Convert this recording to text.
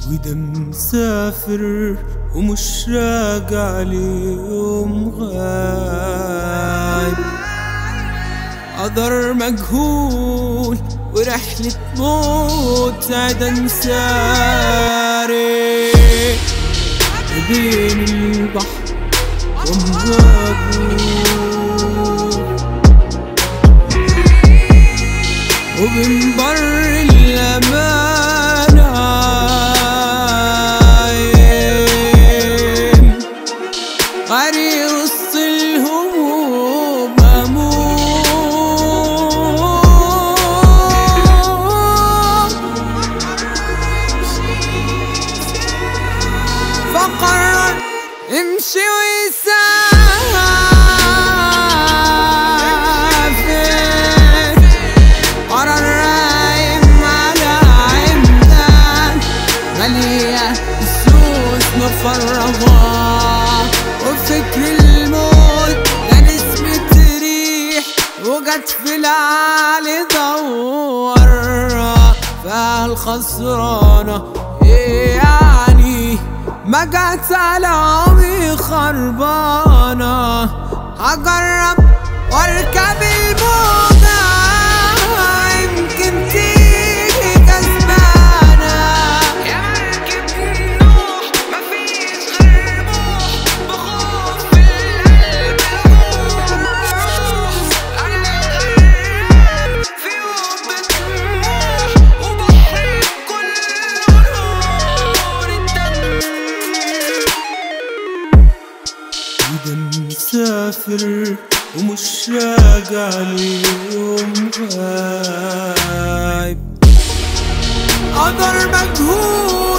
وده مسافر ومش راجع ليوم غايب قدر مجهول ورحلة موت عدن ساري بين البحر وامواجه وبين بر الأمانة غري وسط الهموم أموت فقرر امشي ويسافر قرر رايم على عمدان مليئة السوس مفرغة وفكر الموت ده نسمة ريح وجت في العالي دورة فالخسرانة إيه يعني ما جت على عمي خربانة هجرب واركب الموجة يمكن تيجي كسبانة يا مركب نوح مفيش غير بوح بخوف في القلب أروح أنا غرقان في يوم بطموح وبحر كله نور الدم وده مسافر ومش راجع ليوم غايب قدر مجهول